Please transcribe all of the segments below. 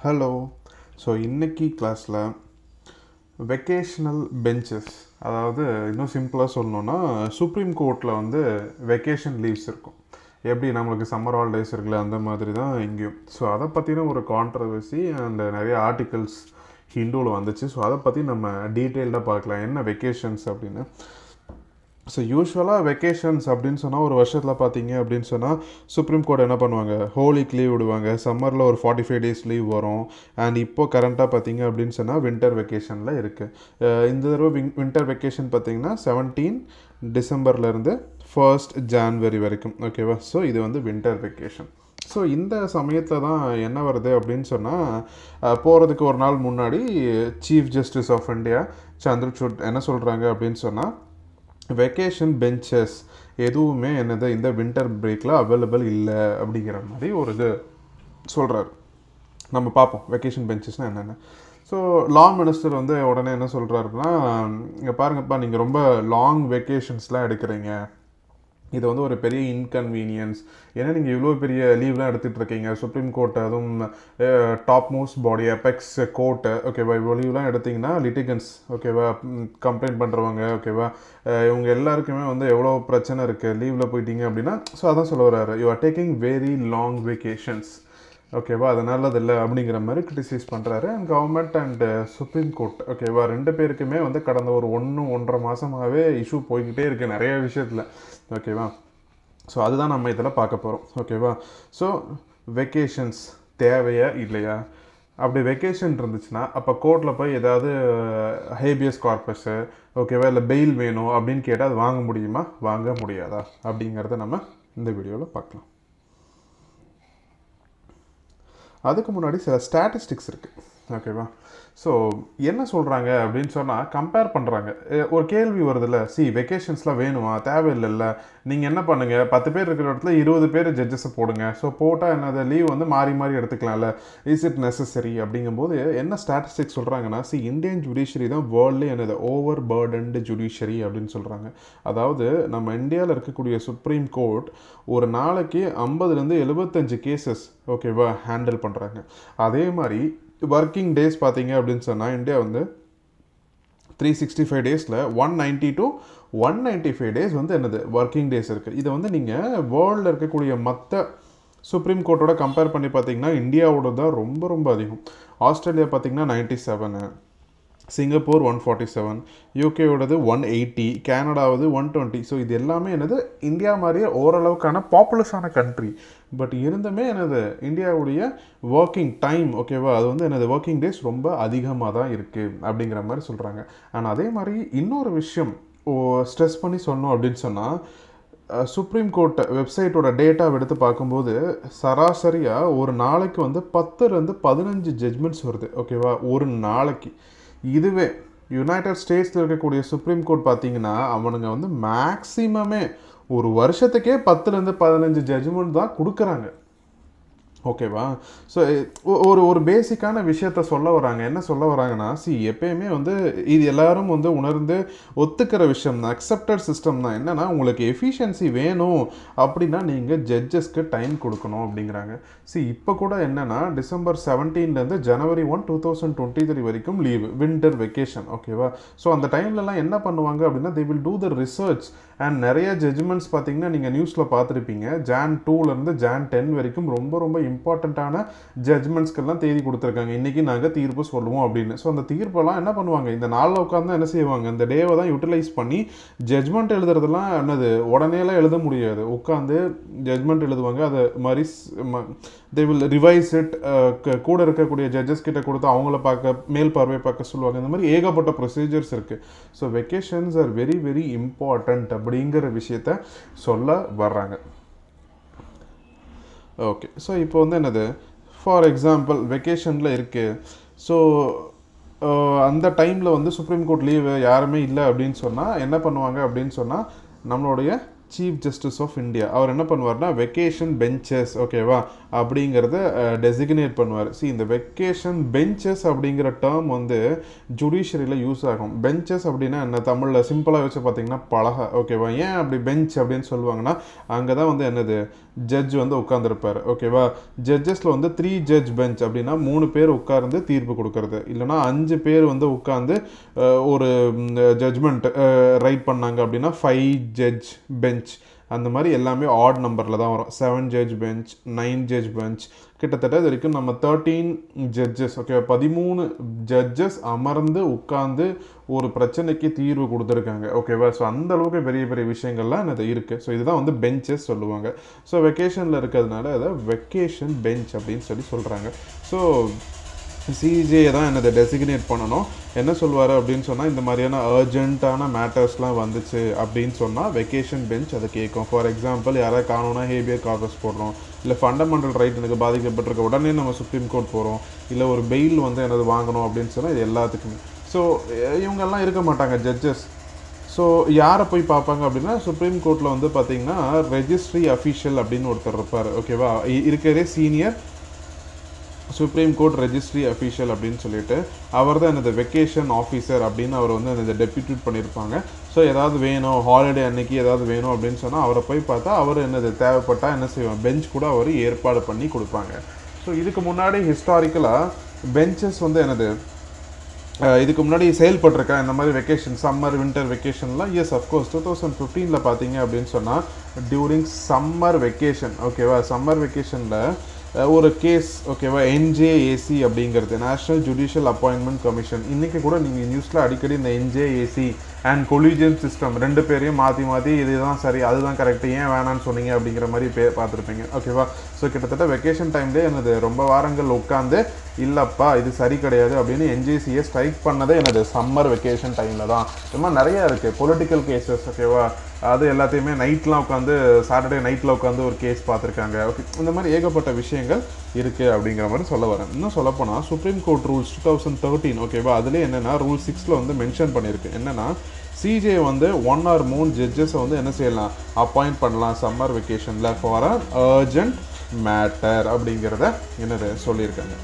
hello so இன்னைக்கு கிளாஸில் vocational benches அதாவது இன்னும் சிம்பிளாக சொல்லணுன்னா சுப்ரீம் கோர்ட்டில் வந்து வெக்கேஷன் லீவ்ஸ் இருக்கும் எப்படி நம்மளுக்கு சம்மர் ஹாலிடேஸ் இருக்குல்ல அந்த மாதிரி தான் இங்கேயும் ஸோ அதை பற்றின ஒரு கான்ட்ரவர்சி அண்ட் நிறைய ஆர்டிகல்ஸ் ஹிந்துவில் வந்துச்சு ஸோ அதை பற்றி நம்ம டீட்டெயில்டாக பார்க்கலாம் என்ன வெக்கேஷன்ஸ் அப்படின்னு ஸோ யூஸ்வலாக வெக்கேஷன்ஸ் அப்படின்னு சொன்னால் ஒரு வருஷத்தில் பார்த்தீங்க அப்படின்னு சொன்னால் சுப்ரீம் கோர்ட் என்ன பண்ணுவாங்க ஹோலிக்கு லீவ் விடுவாங்க சம்மரில் ஒரு ஃபார்ட்டி ஃபைவ் டேஸ் லீவ் வரும் அண்ட் இப்போ கரண்ட்டாக பார்த்தீங்க அப்படின்னு சொன்னால் வின்டர் வெக்கேஷனில் இருக்குது இந்த தடவை வின் வின்டர் வெக்கேஷன் பார்த்தீங்கன்னா செவன்டீன் டிசம்பர்லேருந்து ஃபர்ஸ்ட் ஜான்வரி வரைக்கும் ஓகேவா ஸோ இது வந்து வின்டர் வெக்கேஷன் ஸோ இந்த சமயத்தில் தான் என்ன வருது அப்படின்னு சொன்னால் போகிறதுக்கு ஒரு நாள் முன்னாடி chief justice of India Chandrachud என்ன சொல்கிறாங்க அப்படின்னு சொன்னால் வெக்கேஷன் பெஞ்சஸ் எதுவுமே என்னது இந்த வின்டர் பிரேக்கில் அவைலபிள் இல்லை அப்படிங்கிற மாதிரி ஒரு இது சொல்கிறாரு நம்ம பார்ப்போம் வெக்கேஷன் பெஞ்சஸ்னால் என்னென்ன ஸோ லா மினிஸ்டர் வந்து உடனே என்ன சொல்கிறாருன்னா இங்கே பாருங்கப்பா நீங்கள் ரொம்ப லாங் வெக்கேஷன்ஸ்லாம் எடுக்கிறீங்க இது வந்து ஒரு பெரிய இன்கன்வீனியன்ஸ் ஏன்னா நீங்கள் இவ்வளோ பெரிய லீவ்லாம் எடுத்துகிட்டு இருக்கீங்க சுப்ரீம் கோர்ட் அதுவும் top most body apex court ஓகேவா இவ்வளோ லீவ்லாம் எடுத்தீங்கன்னா லிட்டிகன்ஸ் ஓகேவா கம்ப்ளைண்ட் பண்ணுறவங்க ஓகேவா இவங்க எல்லாருக்குமே வந்து எவ்வளோ பிரச்சனை இருக்குது லீவில் போயிட்டீங்க அப்படின்னா ஸோ அதான் சொல்ல வர்றாரு you are taking very long vacations ஓகேவா அது நல்லதில்லை அப்படிங்கிற மாதிரி கிரிட்டிசைஸ் பண்ணுறாரு and government and supreme court ஓகேவா ரெண்டு பேருக்குமே வந்து கடந்த ஒரு ஒன்று ஒன்றரை மாதமாகவே இஷ்யூ போய்கிட்டே இருக்குது நிறைய விஷயத்தில் ஓகேவா ஸோ அதுதான் நம்ம இதில் பார்க்க போகிறோம் ஓகேவா ஸோ வெக்கேஷன்ஸ் தேவையா இல்லையா அப்படி வெக்கேஷன் இருந்துச்சுன்னா அப்போ கோர்ட்டில் போய் ஏதாவது ஹேபியஸ் கார்பஸு ஓகேவா இல்லை பெயில் வேணும் அப்படின்னு கேட்டால் அது வாங்க முடியுமா வாங்க முடியாதா அப்படிங்கிறத நம்ம இந்த வீடியோவில் பார்க்கலாம் அதுக்கு முன்னாடி சில ஸ்டாட்டிஸ்டிக்ஸ் இருக்குது ஓகேவா ஸோ என்ன சொல்கிறாங்க அப்படின்னு சொன்னால் கம்பேர் பண்ணுறாங்க ஒரு கேள்வி வருதுல்ல சி வெக்கேஷன்ஸ்லாம் வேணுமா தேவையில்லைல்ல நீங்கள் என்ன பண்ணுங்கள் பத்து பேர் இருக்கிற இடத்துல இருபது பேர் ஜட்ஜஸை போடுங்க ஸோ போட்டால் என்னது லீவ் வந்து மாறி மாறி எடுத்துக்கலாம்ல இஸ் இட் நெசசரி அப்படிங்கும்போது என்ன ஸ்டாட்டிஸ்டிக்ஸ் சொல்கிறாங்கன்னா சி இந்தியன் ஜுடிஷியரி தான் வேர்ல்டு என்னது ஓவர் பேர்டன்டு ஜுடிஷியரி அப்படின்னு சொல்கிறாங்க அதாவது நம்ம இந்தியாவில் இருக்கக்கூடிய சுப்ரீம் கோர்ட் ஒரு நாளைக்கு ஐம்பதுலேருந்து எழுபத்தஞ்சு கேசஸ் ஓகேவா ஹேண்டில் பண்ணுறாங்க அதே மாதிரி ஒர்க்கிங் டேஸ் பார்த்தீங்க அப்படின்னு சொன்னால் இந்தியா வந்து த்ரீ சிக்ஸ்டி ஃபைவ் டேஸில் one ninety to one ninety five days வந்து என்னது ஒர்க்கிங் டேஸ் இருக்குது இதை வந்து நீங்கள் வேர்ல்டில் இருக்கக்கூடிய மற்ற சுப்ரீம் கோர்ட்டோட கம்பேர் பண்ணி பார்த்தீங்கன்னா இந்தியாவோட தான் ரொம்ப ரொம்ப அதிகம் ஆஸ்திரேலியா பார்த்தீங்கன்னா ninety seven Singapore one forty seven யூகேவோடது ஒன் எயிட்டி கேனடாவது ஒன் டுவெண்ட்டி ஸோ இது எல்லாமே என்னது இந்தியா மாதிரியே ஓரளவுக்கான பாப்புலஸான கண்ட்ரி பட் இருந்துமே எனது இந்தியாவுடைய ஒர்க்கிங் டைம் ஓகேவா அது வந்து எனது ஒர்க்கிங் டேஸ் ரொம்ப அதிகமாக தான் இருக்குது அப்படிங்கிற மாதிரி சொல்கிறாங்க ஆனால் அதே மாதிரி இன்னொரு விஷயம் ஸ்ட்ரெஸ் பண்ணி சொன்னோம் அப்படின்னு சொன்னால் சுப்ரீம் கோர்ட் வெப்சைட்டோட டேட்டா எடுத்து பார்க்கும்போது சராசரியாக ஒரு நாளைக்கு வந்து பத்துலேருந்து பதினஞ்சு ஜட்மெண்ட்ஸ் வருது ஓகேவா ஒரு நாளைக்கு இதுவே யுனைடெட் ஸ்டேட்ஸில் இருக்கக்கூடிய சுப்ரீம் கோர்ட் பார்த்தீங்கன்னா அவனுங்க வந்து மேக்ஸிமமே ஒரு வருஷத்துக்கே பத்துலேருந்து பதினஞ்சு ஜட்ஜ்மெண்ட் தான் கொடுக்குறாங்க ஓகேவா ஸோ ஒரு ஒரு பேசிக்கான விஷயத்த சொல்ல வராங்க என்ன சொல்ல வராங்கன்னா சி எப்பயுமே வந்து இது எல்லாரும் வந்து உணர்ந்து ஒத்துக்கிற விஷயம் தான் அக்செப்டட் சிஸ்டம் தான் என்னென்னா உங்களுக்கு எஃபிஷியன்சி வேணும் அப்படின்னா நீங்கள் ஜட்ஜஸ்க்கு டைம் கொடுக்கணும் அப்படிங்கிறாங்க சி இப்போ கூட என்னென்னா டிசம்பர் செவன்டீன்லேருந்து ஜனவரி one two thousand twenty three வரைக்கும் லீவ் வின்டர் வெக்கேஷன் ஓகேவா ஸோ அந்த டைம்லலாம் என்ன பண்ணுவாங்க அப்படின்னா they will do the research and நிறைய ஜட்ஜ்மெண்ட்ஸ் பார்த்தீங்கன்னா நீங்கள் நியூஸில் பார்த்துருப்பீங்க ஜான் டூலேருந்து ஜான் டென் வரைக்கும் ரொம்ப ரொம்ப இம்பார்ட்டண்ட்டான ஜட்ஜ்மெண்ட்ஸ்க்கெல்லாம் தேதி கொடுத்துருக்காங்க இன்றைக்கி நாங்கள் தீர்ப்பு சொல்லுவோம் அப்படின்னு ஸோ அந்த தீர்ப்பெல்லாம் என்ன பண்ணுவாங்க இந்த நாளில் உட்காந்து என்ன செய்வாங்க இந்த டேவை தான் யூட்டிலைஸ் பண்ணி ஜட்ஜ்மெண்ட் எழுதுறதுலாம் என்னது உடனேலாம் எழுத முடியாது உட்காந்து ஜட்ஜ்மெண்ட் எழுதுவாங்க அது மாதிரி தே வில் ரிவைஸ் இட் கூட இருக்கக்கூடிய ஜட்ஜஸ் கிட்ட கொடுத்து அவங்கள பார்க்க மேல் பார்வை பார்க்க சொல்லுவாங்க இந்த மாதிரி ஏகப்பட்ட ப்ரொசீஜர்ஸ் இருக்குது so vacations are very very important அப்படிங்கிற விஷயத்த சொல்ல வர்றாங்க ஓகே ஸோ இப்போ வந்து என்னது ஃபார் எக்ஸாம்பிள் வெக்கேஷனில் இருக்குது ஸோ அந்த டைமில் வந்து சுப்ரீம் கோர்ட் லீவு யாருமே இல்லை அப்படின்னு சொன்னால் என்ன பண்ணுவாங்க அப்படின்னு சொன்னால் நம்மளுடைய சீஃப் ஜஸ்டிஸ் ஆஃப் இந்தியா அவர் என்ன பண்ணுவார்னா வெக்கேஷன் பெஞ்சஸ் ஓகேவா அப்படிங்கிறத டெசிக்னேட் பண்ணுவார் see இந்த வெக்கேஷன் பெஞ்சஸ் அப்படிங்கிற டேர்ம் வந்து ஜுடிஷியரியில் யூஸ் ஆகும் பெஞ்சஸ் அப்படின்னா என்ன தமிழில் சிம்பிளாக வச்சு பார்த்தீங்கன்னா பலகை ஓகேவா ஏன் அப்படி பெஞ்ச் அப்படின்னு சொல்லுவாங்கன்னா அங்கே தான் வந்து என்னது ஜட்ஜ் வந்து உட்காந்துருப்பார் ஓகேவா ஜட்ஜஸில் வந்து த்ரீ ஜட்ஜ் பெஞ்ச் அப்படின்னா மூணு பேர் உட்கார்ந்து தீர்ப்பு கொடுக்கறது இல்லைனா அஞ்சு பேர் வந்து உட்காந்து அஹ், ஒரு ஜட்ஜ்மெண்ட் ரைட் பண்ணாங்க அப்படின்னா ஃபைவ் ஜட்ஜ் பெஞ்ச் அந்த மாதிரி எல்லாமே ஆட் நம்பரில் தான் வரும் seven judge bench nine judge bench கிட்டத்தட்ட இது வரைக்கும் நம்ம தேர்ட்டீன் ஜட்ஜஸ் ஓகே பதிமூணு ஜட்ஜஸ் அமர்ந்து உட்கார்ந்து ஒரு பிரச்சனைக்கு தீர்வு கொடுத்துருக்காங்க ஓகேவா ஸோ அந்த அளவுக்கு பெரிய பெரிய விஷயங்கள்லாம் இது இருக்குது ஸோ இதுதான் வந்து பெஞ்சஸ் சொல்லுவாங்க ஸோ வெக்கேஷனில் இருக்கிறதுனால அதை வெக்கேஷன் பெஞ்ச் அப்படின்னு சொல்லி சொல்கிறாங்க ஸோ சிஜே தான் என்னதை டெசிக்னேட் பண்ணணும் என்ன சொல்லுவார் அப்படின்னு சொன்னால் இந்த மாதிரியான அர்ஜென்ட்டான மேட்டர்ஸ்லாம் வந்துச்சு அப்படின்னு சொன்னால் வெக்கேஷன் பெஞ்ச் அதை கேட்கும் ஃபார் எக்ஸாம்பிள் யாராவது காணோன்னா ஹேபியர் கார்பஸ் போடுறோம் இல்லை ஃபண்டமெண்டல் ரைட் எனக்கு பாதிக்கப்பட்டிருக்க உடனே நம்ம சுப்ரீம் கோர்ட் போகிறோம் இல்லை ஒரு பெயில் வந்து எனது வாங்கணும் அப்படின்னு சொன்னால் இது எல்லாத்துக்குமே ஸோ இவங்கெல்லாம் இருக்க மாட்டாங்க ஜட்ஜஸ் ஸோ யாரை போய் பார்ப்பாங்க அப்படின்னா சுப்ரீம் கோர்ட்டில் வந்து பார்த்தீங்கன்னா ரெஜிஸ்ட்ரி அஃபீஷியல் அப்படின்னு ஒருத்தர் இருப்பார் ஓகேவா இ- இருக்கிறதே senior supreme court registry official அப்படின்னு சொல்லிட்டு அவர் தான் எனது வெக்கேஷன் ஆஃபீஸர் அப்படின்னு அவர் வந்து எனது டெப்யூட்டட் பண்ணியிருப்பாங்க ஸோ ஏதாவது வேணும் ஹாலிடே அன்னைக்கு ஏதாவது வேணும் அப்படின்னு சொன்னால் அவரை போய் பார்த்தா அவர் என்னது தேவைப்பட்டால் என்ன செய்வாங்க பெஞ்ச் கூட அவர் ஏற்பாடு பண்ணி கொடுப்பாங்க ஸோ இதுக்கு முன்னாடி ஹிஸ்டாரிக்கலாக பெஞ்சஸ் வந்து என்னது அஹ் இதுக்கு முன்னாடி செயல்பட்டிருக்கா இந்த மாதிரி வெக்கேஷன் சம்மர் வின்டர் வெக்கேஷன்லாம் எஸ் அஃப்கோர்ஸ் டூ தௌசண்ட் ஃபிஃப்டீனில் பார்த்தீங்க அப்படின்னு சொன்னால் டியூரிங் சம்மர் வெக்கேஷன் ஓகேவா சம்மர் வெக்கேஷனில் ஒரு கேஸ் ஓகேவா என்ஜேஏசி அப்படிங்கிறது நேஷனல் ஜுடிஷியல் அப்பாயின்மெண்ட் கமிஷன் இன்றைக்கி கூட நீங்கள் நியூஸில் அடிக்கடி இந்த என்ஜேஏசி அண்ட் கொலிஜியன் சிஸ்டம் ரெண்டு பேரையும் மாற்றி மாற்றி இதுதான் சரி அதுதான் கரெக்ட் ஏன் வேணான்னு சொன்னீங்க அப்படிங்கிற மாதிரி பே பார்த்துருப்பீங்க ஓகேவா ஸோ கிட்டத்தட்ட வெக்கேஷன் டைம்லேயே எனது ரொம்ப வாரங்கள் உட்காந்து இல்லைப்பா இது சரி கிடையாது அப்படின்னு என்ஜிசியை ஸ்ட்ரைக் பண்ணதே எனது சம்மர் வெக்கேஷன் டைமில் தான் இது மாதிரி நிறைய இருக்குது பொலிட்டிக்கல் கேசஸ் ஓகேவா அது எல்லாத்தையுமே நைட்லாம் உட்காந்து சாட்டர்டே நைட்டில் உட்காந்து ஒரு கேஸ் பார்த்துருக்காங்க ஓகே இந்த மாதிரி ஏகப்பட்ட விஷயங்கள் இருக்குது அப்படிங்கிற மாதிரி சொல்ல வரேன் இன்னும் சொல்லப்போனால் supreme court rules two thousand thirteen ஓகேவா அதுலேயே என்னென்னா ரூல் சிக்ஸில் வந்து மென்ஷன் பண்ணியிருக்கு என்னென்னா சிஜே வந்து ஒன் ஆர் மூணு ஜட்ஜஸை வந்து என்ன செய்யலாம் அப்பாயிண்ட் பண்ணலாம் சம்மர் வெக்கேஷனில் ஃபார் அ அர்ஜென்ட் மேட்டர் அப்படிங்கிறத என்னது சொல்லியிருக்காங்க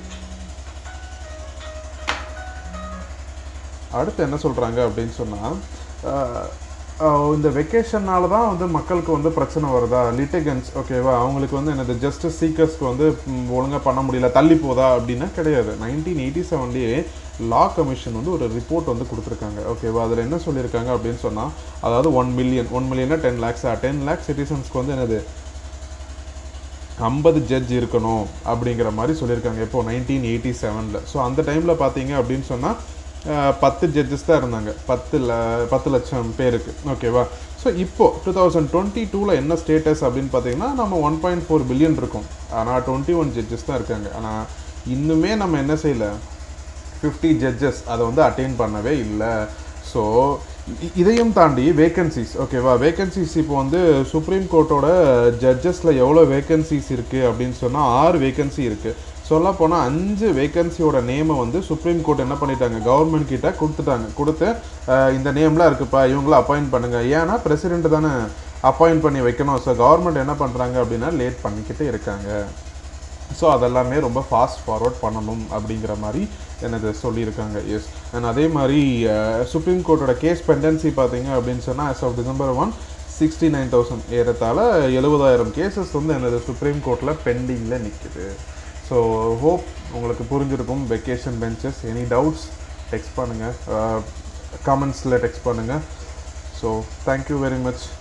அடுத்து என்ன சொல்கிறாங்க அப்படின்னு சொன்னால் இந்த வெக்கேஷனால தான் வந்து மக்களுக்கு வந்து பிரச்சனை வருதா லிட்டிகன்ஸ் ஓகேவா அவங்களுக்கு வந்து என்னது ஜஸ்டிஸ் சீக்கர்ஸ்க்கு வந்து ஒழுங்காக பண்ண முடியல தள்ளி போதா அப்படின்னா கிடையாது நைன்டீன் எயிட்டி செவன்லேயே லா கமிஷன் வந்து ஒரு ரிப்போர்ட் வந்து கொடுத்துருக்காங்க ஓகேவா அதில் என்ன சொல்லியிருக்காங்க அப்படின்னு சொன்னால் அதாவது ஒன் மில்லியன் ஒன் மில்லியனா டென் லேக்ஸா டென் லேக்ஸ் சிட்டிசன்ஸ்க்கு வந்து என்னது ஐம்பது ஜட்ஜ் இருக்கணும் அப்படிங்கிற மாதிரி சொல்லியிருக்காங்க இப்போ நைன்டீன் எயிட்டி செவனில் ஸோ அந்த டைமில் பார்த்தீங்க அப்படின்னு சொன்னால் பத்து ஜட்ஜஸ் தான் இருந்தாங்க பத்து ல பத்து லட்சம் பேருக்கு ஓகேவா ஸோ இப்போது டூ தௌசண்ட் டுவெண்ட்டி டூவில் என்ன ஸ்டேட்டஸ் அப்படின்னு பார்த்தீங்கன்னா நம்ம ஒன் பாயிண்ட் ஃபோர் பில்லியன் இருக்கும் ஆனால் டுவெண்ட்டி ஒன் ஜட்ஜஸ் தான் இருக்காங்க ஆனால் இன்னுமே நம்ம என்ன செய்யலை ஃபிஃப்டி ஜட்ஜஸ் அதை வந்து அட்டைன் பண்ணவே இல்லை ஸோ இதையும் தாண்டி வேகன்சிஸ் ஓகேவா வேகன்சிஸ் இப்போ வந்து சுப்ரீம் கோர்ட்டோட ஜட்ஜஸில் எவ்வளோ வேகன்சிஸ் இருக்குது அப்படின்னு சொன்னால் ஆறு வேகன்சி இருக்குது சொல்ல போனால் அஞ்சு வேகன்சியோட நேமை வந்து சுப்ரீம் கோர்ட் என்ன பண்ணிட்டாங்க கவர்மெண்ட் கிட்ட கொடுத்துட்டாங்க கொடுத்து அஹ், இந்த நேம்லாம் இருக்குப்பா இவங்கள அப்பாயிண்ட் பண்ணுங்க ஏன்னா பிரசிடென்ட் தானே அப்பாயிண்ட் பண்ணி வைக்கணும் ஸோ கவர்மெண்ட் என்ன பண்ணுறாங்க அப்படின்னா லேட் பண்ணிக்கிட்டு இருக்காங்க ஸோ அதெல்லாமே ரொம்ப ஃபாஸ்ட் ஃபார்வர்ட் பண்ணணும் அப்படிங்கிற மாதிரி எனக்கு சொல்லியிருக்காங்க எஸ் அண்ட் அதே மாதிரி சுப்ரீம் கோர்ட்டோட கேஸ் பெண்டன்சி பார்த்தீங்க அப்படின்னு சொன்னால் as of December one sixty nine thousand ஏறத்தாழ எழுபதாயிரம் கேசஸ் வந்து எனது சுப்ரீம் கோர்ட்டில் பெண்டிங்கில் நிற்குது ஸோ ஹோப் உங்களுக்கு புரிஞ்சிருக்கும் vacation benches any doubts text பண்ணுங்கள் கமெண்ட்ஸில் டெக்ஸ்ட் பண்ணுங்கள் ஸோ தேங்க்யூ வெரி மச்